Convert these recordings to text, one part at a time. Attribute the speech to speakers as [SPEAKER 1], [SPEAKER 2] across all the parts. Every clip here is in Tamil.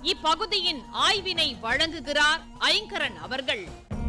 [SPEAKER 1] இப்பகுதியின் ஆய்வினை வழங்குகிறார் ஐங்கரன் அவர்கள்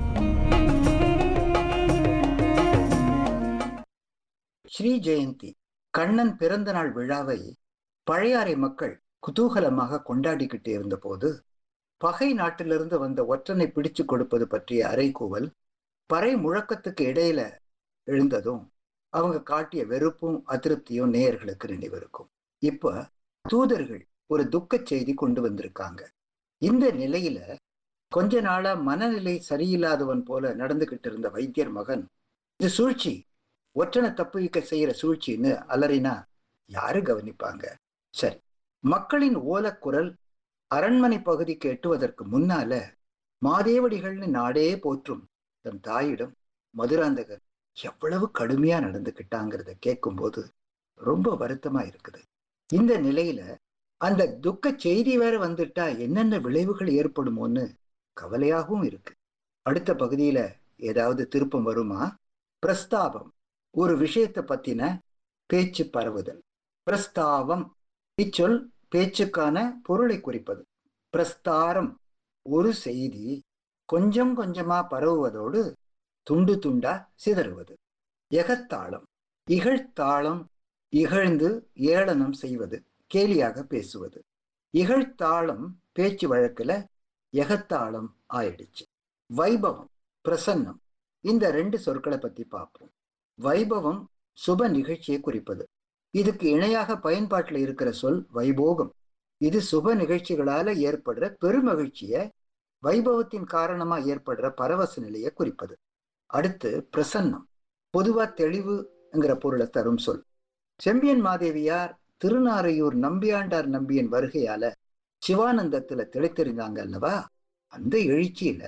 [SPEAKER 2] ஸ்ரீ ஜெயந்தி கண்ணன் பிறந்த நாள் விழாவை பழையாறை மக்கள் குதூகலமாக கொண்டாடிக்கிட்டு இருந்தபோது பகை நாட்டிலிருந்து வந்த ஒற்றனை பிடிச்சு கொடுப்பது பற்றிய அறைகூவல் பறை முழக்கத்துக்கு இடையில எழுந்ததும் அவங்க காட்டிய வெறுப்பும் அதிருப்தியும் நேயர்களுக்கு நினைவிருக்கும் இப்ப தூதர்கள் ஒரு துக்கச் செய்தி கொண்டு வந்திருக்காங்க இந்த நிலையில கொஞ்ச நாளா மனநிலை சரியில்லாதவன் போல நடந்துகிட்டு இருந்த வைத்தியர் மகன் இது சூழ்ச்சி ஒற்றனை தப்புவிக்க செய்யற சூழ்ச்சின்னு அலறினா யாரு கவனிப்பாங்க சரி மக்களின் ஓலக்குரல் அரண்மனை பகுதிக்கு எட்டுவதற்கு முன்னால மாதேவடிகள்னு நாடே போற்றும் தன் தாயிடம் மதுராந்தகர் எவ்வளவு கடுமையா நடந்துக்கிட்டாங்கிறத கேட்கும்போது ரொம்ப வருத்தமா இருக்குது இந்த நிலையில அந்த துக்க செய்தி வேற வந்துட்டா என்னென்ன விளைவுகள் ஏற்படுமோன்னு கவலையாகவும் இருக்கு அடுத்த பகுதியில ஏதாவது திருப்பம் வருமா பிரஸ்தாபம் ஒரு விஷயத்தை பத்தின பேச்சு பரவுதல் பிரஸ்தாவம் இச்சொல் பேச்சுக்கான பொருளை குறிப்பது பிரஸ்தாரம் ஒரு செய்தி கொஞ்சம் கொஞ்சமா பரவுவதோடு துண்டு துண்டா சிதறுவது எகத்தாளம் இகழ்த்தாளம் இகழ்ந்து ஏளனம் செய்வது கேலியாக பேசுவது இகழ்த்தாளம் பேச்சு வழக்குல எகத்தாளம் ஆயிடுச்சு வைபவம் பிரசன்னம் இந்த ரெண்டு சொற்களை பத்தி பார்ப்போம் வைபவம் சுப நிகழ்ச்சியை குறிப்பது இதுக்கு இணையாக பயன்பாட்டில் இருக்கிற சொல் வைபோகம் இது சுப நிகழ்ச்சிகளால ஏற்படுற பெருமகிழ்ச்சிய வைபவத்தின் காரணமா ஏற்படுற பரவச நிலையை குறிப்பது அடுத்து பிரசன்னம் பொதுவா தெளிவுங்கிற பொருளை தரும் சொல் செம்பியன் மாதேவியார் திருநாரையூர் நம்பியாண்டார் நம்பியின் வருகையால சிவானந்தத்துல திளைத்தெறிந்தாங்க அல்லவா அந்த எழுச்சியில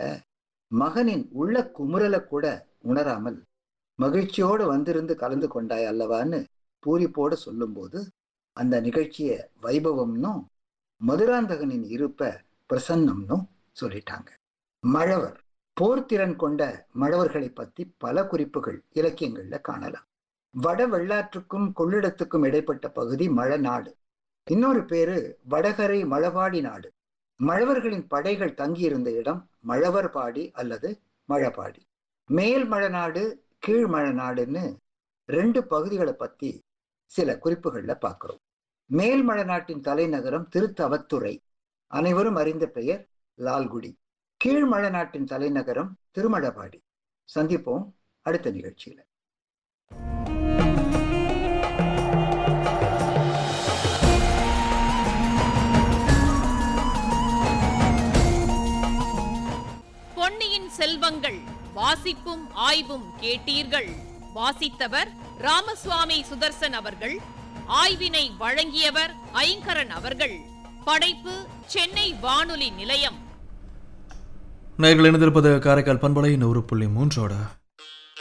[SPEAKER 2] மகனின் உள்ள குமுறலை கூட உணராமல் மகிழ்ச்சியோடு வந்திருந்து கலந்து கொண்டாய் அல்லவான்னு பூரிப்போடு சொல்லும்போது அந்த நிகழ்ச்சிய வைபவம்னும் மதுராந்தகனின் இருப்ப பிரசன்னம்னும் சொல்லிட்டாங்க மழவர் போர்த்திறன் கொண்ட மழவர்களை பத்தி பல குறிப்புகள் இலக்கியங்கள்ல காணலாம் வட வெள்ளாற்றுக்கும் கொள்ளிடத்துக்கும் இடைப்பட்ட பகுதி மழநாடு இன்னொரு பேரு வடகரை மழபாடி நாடு மழவர்களின் படைகள் தங்கியிருந்த இடம் மழவர்பாடி அல்லது மழபாடி மேல் மழநாடு கீழ் மழநாடுன்னு ரெண்டு பகுதிகளை பத்தி சில குறிப்புகள்ல பார்க்கிறோம் மேல் மழநாட்டின் தலைநகரம் திருத்தவத்துறை அனைவரும் அறிந்த பெயர் லால்குடி கீழ் மழநாட்டின் தலைநகரம் திருமழபாடி சந்திப்போம் அடுத்த நிகழ்ச்சியில
[SPEAKER 1] பொன்னியின் செல்வங்கள் வாசிப்பும் ஆய்வும் கேட்டீர்கள் வாசித்தவர் ராமசுவாமி சுதர்சன் அவர்கள் ஆய்வினை வழங்கியவர் ஐங்கரன் அவர்கள் படைப்பு சென்னை வானொலி நிலையம்
[SPEAKER 3] நேர்கள் இணைந்திருப்பது காரைக்கால் பண்பலை நூறு புள்ளி மூன்றோட